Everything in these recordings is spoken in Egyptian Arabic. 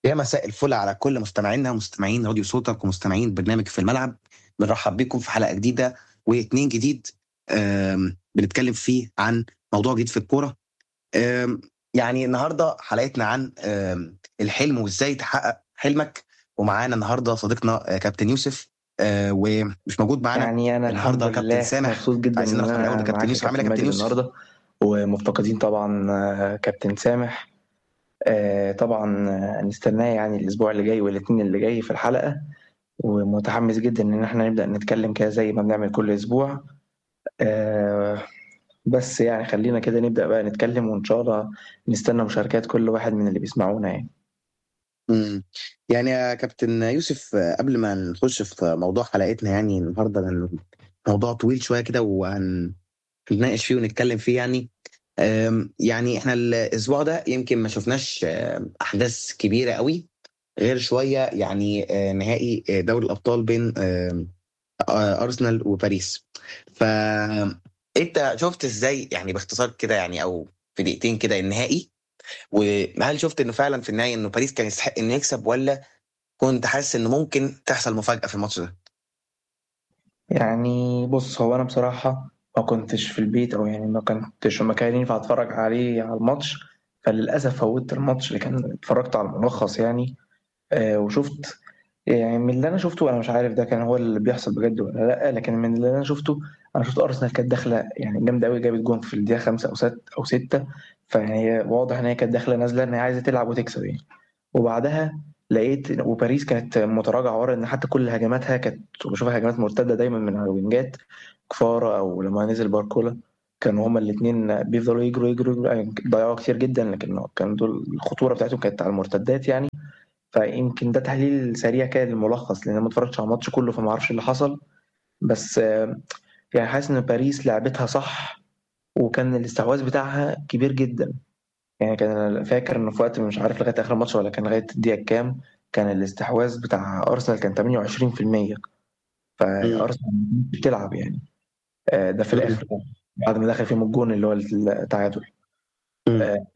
يا مساء الفل على كل مستمعينا ومستمعين راديو صوتك ومستمعين برنامج في الملعب بنرحب بكم في حلقه جديده واثنين جديد آم، بنتكلم فيه عن موضوع جديد في الكوره آم، يعني النهارده حلقتنا عن آم، الحلم وازاي تحقق حلمك ومعانا النهارده صديقنا آه، كابتن يوسف آه، ومش موجود معانا يعني انا النهارده الحمد كابتن لله سامح مبسوط جدا عايزين ان نعرف من الاول انا كابتن معاك يا يوسف عامل ايه يا كابتن كابتن ماجد يوسف النهارده ومفتقدين طبعا آه، كابتن سامح آه، طبعا آه، نستناه يعني الاسبوع اللي جاي والاثنين اللي جاي في الحلقه ومتحمس جدا ان احنا نبدا نتكلم كده زي ما بنعمل كل اسبوع آه، بس يعني خلينا كده نبدا بقى نتكلم وان شاء الله نستنى مشاركات كل واحد من اللي بيسمعونا يعني مم. يعني يا كابتن يوسف آه، قبل ما نخش في موضوع حلقتنا يعني النهارده لأن موضوع طويل شويه كده وهنتناقش فيه ونتكلم فيه يعني آم، يعني احنا الاسبوع ده يمكن ما شفناش آم، احداث كبيره قوي غير شويه يعني آه، نهائي آه، دوري الابطال بين آم، آه، ارسنال وباريس ف انت شفت ازاي يعني باختصار كده يعني او في دقيقتين كده النهائي وهل شفت انه فعلا في النهايه انه باريس كان يستحق انه يكسب ولا كنت حاسس انه ممكن تحصل مفاجاه في الماتش ده؟ يعني بص هو انا بصراحه ما كنتش في البيت او يعني ما كنتش في مكان ينفع اتفرج عليه على الماتش فللاسف فوتت الماتش اللي كان اتفرجت على الملخص يعني آه وشفت يعني من اللي انا شفته انا مش عارف ده كان هو اللي بيحصل بجد ولا لا لكن من اللي انا شفته انا شفت ارسنال كانت داخله يعني جامده قوي جابت جون في الدقيقه خمسة او ست او ستة فيعني هي واضح ان هي كانت داخله نازله ان هي عايزه تلعب وتكسب يعني وبعدها لقيت وباريس كانت متراجعه ورا ان حتى كل هجماتها كانت بشوفها هجمات مرتده دايما من على الوينجات كفاره او لما نزل باركولا كانوا هما الاثنين بيفضلوا يجروا يجروا, يجروا يعني ضيعوا كتير جدا لكن كان دول الخطوره بتاعتهم كانت على المرتدات يعني فيمكن ده تحليل سريع كده للملخص لان انا ما اتفرجتش على الماتش كله فما اعرفش اللي حصل بس آه، يعني حاسس ان باريس لعبتها صح وكان الاستحواذ بتاعها كبير جدا يعني كان أنا فاكر انه في وقت مش عارف لغايه اخر الماتش ولا كان لغايه الدقيقه كام كان الاستحواذ بتاع ارسنال كان 28% فارسنال بتلعب يعني آه، ده في الاخر بعد ما دخل فيهم الجون اللي هو التعادل مم. آه،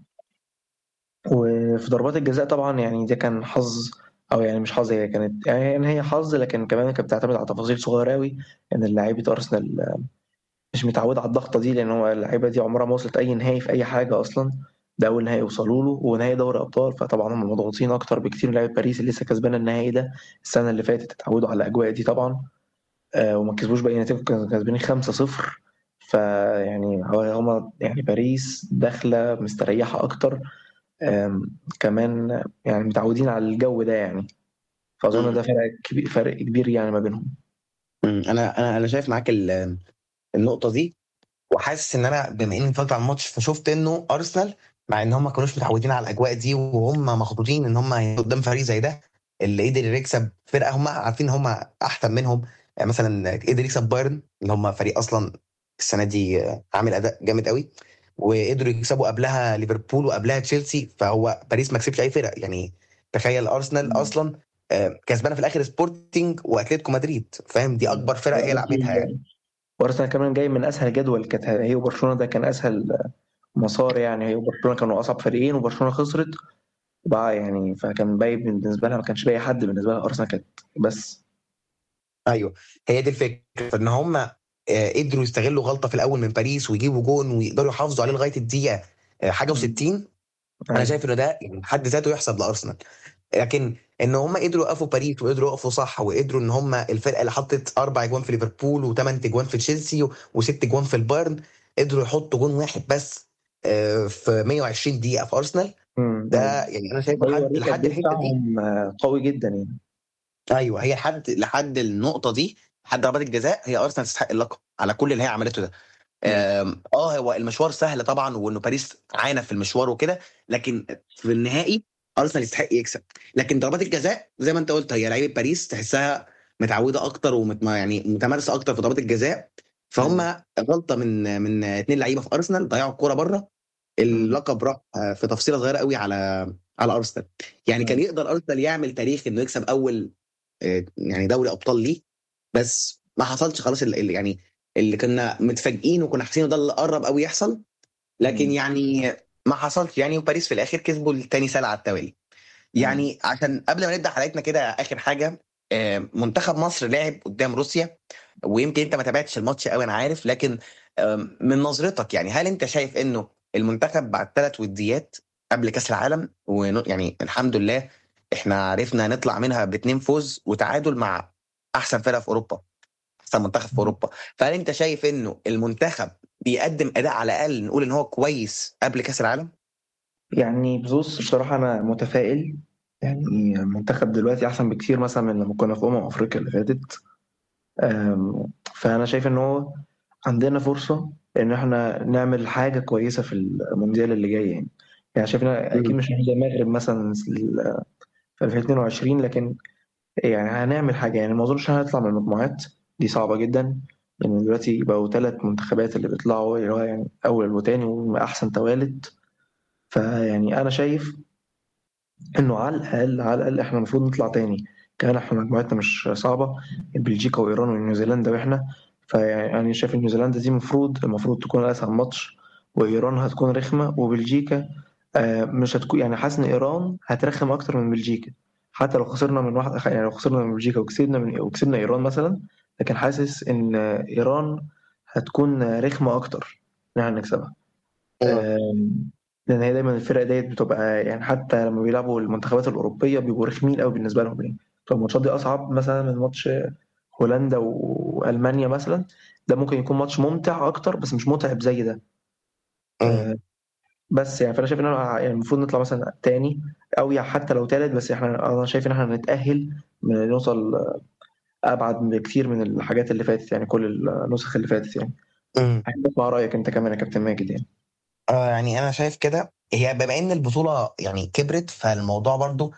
وفي ضربات الجزاء طبعا يعني ده كان حظ او يعني مش حظ هي كانت يعني هي حظ لكن كمان كانت بتعتمد على تفاصيل صغيره قوي ان لعيبه ارسنال آه، مش متعوده على الضغطه دي لان هو اللعيبه دي عمرها ما وصلت اي نهائي في اي حاجه اصلا ده اول نهائي يوصلوا له ونهائي دوري ابطال فطبعا هم مضغوطين اكتر بكتير من لعيبه باريس اللي لسه كسبانه النهائي ده السنه اللي فاتت اتعودوا على الاجواء دي طبعا آه وما كسبوش باي نتيجه كانوا كسبانين 5-0 فيعني هو هم يعني باريس داخله مستريحه اكتر آم، كمان يعني متعودين على الجو ده يعني فاظن ده فرق كبير فرق كبير يعني ما بينهم مم. انا انا انا شايف معاك ال- النقطه دي وحاسس ان انا بما اني اتفرجت على الماتش فشفت انه ارسنال مع ان هم ما كانوش متعودين على الاجواء دي وهم مخضوضين ان هم قدام فريق زي ده اللي قدر يكسب فرقه هم عارفين ان هم احسن منهم يعني مثلا قدر يكسب بايرن اللي هم فريق اصلا السنه دي عامل اداء جامد قوي وقدروا يكسبوا قبلها ليفربول وقبلها تشيلسي فهو باريس ما كسبش اي فرق يعني تخيل ارسنال مم. اصلا آه، كسبانه في الاخر سبورتنج واتلتيكو مدريد فاهم دي اكبر فرق هي لعبتها يعني وارسنال كمان جاي من اسهل جدول كانت هي وبرشلونه ده كان اسهل مسار يعني هي وبرشلونه كانوا اصعب فريقين وبرشلونه خسرت بقى يعني فكان باين بالنسبه لها ما كانش باقي حد بالنسبه لها ارسنال كانت بس ايوه هي دي الفكره ان هم آه، قدروا يستغلوا غلطه في الاول من باريس ويجيبوا جون ويقدروا يحافظوا عليه لغايه الدقيقه آه، حاجه و60 انا أيوة. شايف انه ده يعني حد ذاته يحسب لارسنال لكن ان هم قدروا يقفوا باريس وقدروا يقفوا صح وقدروا ان هم الفرقه اللي حطت اربع اجوان في ليفربول وثمان اجوان في تشيلسي و- وست اجوان في البايرن قدروا يحطوا جون واحد بس آه، في 120 دقيقه في ارسنال مم. ده يعني انا شايفه ده لحد يوريك لحد قد إيه الحته دي دفاعهم آه، قوي جدا يعني ايوه هي لحد لحد النقطه دي لحد ضربات الجزاء هي ارسنال تستحق اللقب على كل اللي هي عملته ده آم، اه هو المشوار سهل طبعا وانه باريس عانى في المشوار وكده لكن في النهائي ارسنال يستحق يكسب لكن ضربات الجزاء زي ما انت قلت هي لعيبه باريس تحسها متعوده اكتر ومت يعني متمارسه اكتر في ضربات الجزاء فهم غلطه من من اثنين لعيبه في ارسنال ضيعوا الكوره بره اللقب راح آه، في تفصيله صغيره قوي على على ارسنال يعني كان يقدر ارسنال يعمل تاريخ انه يكسب اول آه، يعني دوري ابطال ليه بس ما حصلش خلاص اللي اللي يعني اللي كنا متفاجئين وكنا حاسين ده اللي قرب قوي يحصل لكن مم. يعني ما حصلش يعني وباريس في الاخر كسبوا التاني سنه على التوالي يعني عشان قبل ما نبدا حلقتنا كده اخر حاجه آه، منتخب مصر لعب قدام روسيا ويمكن انت ما تابعتش الماتش قوي انا عارف لكن آم، من نظرتك يعني هل انت شايف انه المنتخب بعد ثلاث وديات قبل كاس العالم ويعني الحمد لله احنا عرفنا نطلع منها باتنين فوز وتعادل مع احسن فرقه في اوروبا احسن منتخب في اوروبا فهل انت شايف انه المنتخب بيقدم اداء على الاقل نقول ان هو كويس قبل كاس العالم يعني بص بصراحة أنا متفائل يعني المنتخب دلوقتي أحسن بكتير مثلا من لما كنا في أمم أفريقيا اللي فاتت أم، فأنا شايف إن هو عندنا فرصة إن إحنا نعمل حاجة كويسة في المونديال اللي جاي يعني يعني شايف إن أكيد مش زي المغرب مثلا في 2022 لكن يعني هنعمل حاجة يعني ما أظنش هنطلع من المجموعات دي صعبة جدا يعني دلوقتي بقوا ثلاث منتخبات اللي بيطلعوا اللي هو يعني أول وتاني وأحسن توالد فيعني أنا شايف إنه على الأقل على الأقل إحنا المفروض نطلع تاني كمان إحنا مجموعتنا مش صعبة بلجيكا وإيران ونيوزيلندا وإحنا فيعني شايف إن نيوزيلندا دي المفروض المفروض تكون أسهل ماتش وإيران هتكون رخمة وبلجيكا آه، مش هتكون يعني حاسس إن إيران هترخم أكتر من بلجيكا حتى لو خسرنا من واحد يعني لو خسرنا من بلجيكا وكسبنا من وكسبنا إيران مثلا لكن حاسس إن إيران هتكون رخمة أكتر إن إحنا نكسبها آم، لان هي دايما الفرق ديت بتبقى يعني حتى لما بيلعبوا المنتخبات الاوروبيه بيبقوا رخمين قوي بالنسبه لهم يعني بتبقى الماتشات دي اصعب مثلا من ماتش هولندا والمانيا مثلا ده ممكن يكون ماتش ممتع اكتر بس مش متعب زي ده آه، بس يعني فانا شايف ان انا يعني المفروض نطلع مثلا تاني او يعني حتى لو تالت بس احنا انا شايف ان احنا نتاهل من نوصل ابعد بكتير من الحاجات اللي فاتت يعني كل النسخ اللي فاتت يعني امم احب اسمع رايك انت كمان يا كابتن ماجد يعني اه يعني انا شايف كده هي بما ان البطوله يعني كبرت فالموضوع برضو